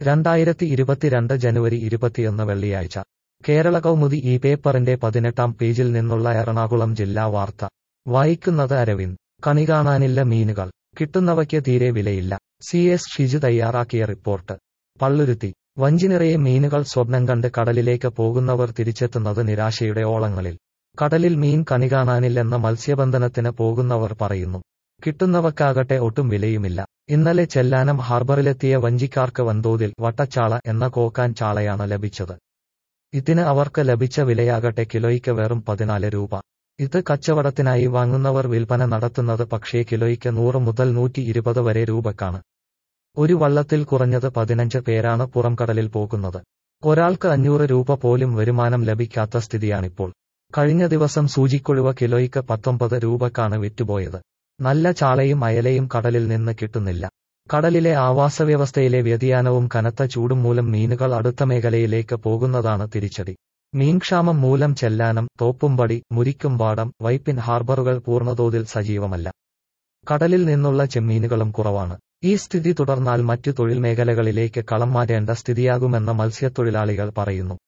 രണ്ടായിരത്തി ഇരുപത്തിരണ്ട് ജനുവരി ഇരുപത്തിയൊന്ന് വെള്ളിയാഴ്ച കേരള കൗമുദി ഈ പേപ്പറിന്റെ പതിനെട്ടാം പേജിൽ നിന്നുള്ള എറണാകുളം ജില്ലാ വാർത്ത വായിക്കുന്നത് അരവിന്ദ് കണി കാണാനില്ല മീനുകൾ കിട്ടുന്നവയ്ക്ക് തീരെ വിലയില്ല സി എസ് ഷിജു തയ്യാറാക്കിയ റിപ്പോർട്ട് പള്ളുരുത്തി വഞ്ചിനിറയെ മീനുകൾ സ്വപ്നം കണ്ട് കടലിലേക്ക് പോകുന്നവർ തിരിച്ചെത്തുന്നത് നിരാശയുടെ ഓളങ്ങളിൽ കടലിൽ മീൻ കണി കാണാനില്ലെന്ന മത്സ്യബന്ധനത്തിന് പോകുന്നവർ പറയുന്നു കിട്ടുന്നവക്കാകട്ടെ ഒട്ടും വിലയുമില്ല ഇന്നലെ ചെല്ലാനം ഹാർബറിലെത്തിയ വഞ്ചിക്കാർക്ക് വൻതോതിൽ വട്ടച്ചാള എന്ന കോക്കാൻ ചാളയാണ് ലഭിച്ചത് ഇതിന് അവർക്ക് ലഭിച്ച വിലയാകട്ടെ കിലോയ്ക്ക് വെറും പതിനാല് രൂപ ഇത് കച്ചവടത്തിനായി വാങ്ങുന്നവർ വിൽപ്പന നടത്തുന്നത് പക്ഷേ കിലോയ്ക്ക് നൂറ് മുതൽ നൂറ്റി ഇരുപത് വരെ രൂപക്കാണ് ഒരു വള്ളത്തിൽ കുറഞ്ഞത് പതിനഞ്ച് പേരാണ് പുറംകടലിൽ പോകുന്നത് ഒരാൾക്ക് അഞ്ഞൂറ് രൂപ പോലും വരുമാനം ലഭിക്കാത്ത സ്ഥിതിയാണിപ്പോൾ കഴിഞ്ഞ ദിവസം സൂചിക്കൊഴുവ കിലോയ്ക്ക് പത്തൊമ്പത് രൂപക്കാണ് വിറ്റുപോയത് നല്ല ചാളയും അയലയും കടലിൽ നിന്ന് കിട്ടുന്നില്ല കടലിലെ ആവാസവ്യവസ്ഥയിലെ വ്യതിയാനവും കനത്ത ചൂടും മൂലം മീനുകൾ അടുത്ത മേഖലയിലേക്ക് പോകുന്നതാണ് തിരിച്ചടി മീൻക്ഷാമം മൂലം ചെല്ലാനം തോപ്പുംപടി മുരിക്കുംപാടം വൈപ്പിൻ ഹാർബറുകൾ പൂർണ്ണതോതിൽ സജീവമല്ല കടലിൽ നിന്നുള്ള ചെമ്മീനുകളും കുറവാണ് ഈ സ്ഥിതി തുടർന്നാൽ മറ്റു തൊഴിൽ മേഖലകളിലേക്ക് കളം മാറ്റേണ്ട സ്ഥിതിയാകുമെന്ന് മത്സ്യത്തൊഴിലാളികൾ പറയുന്നു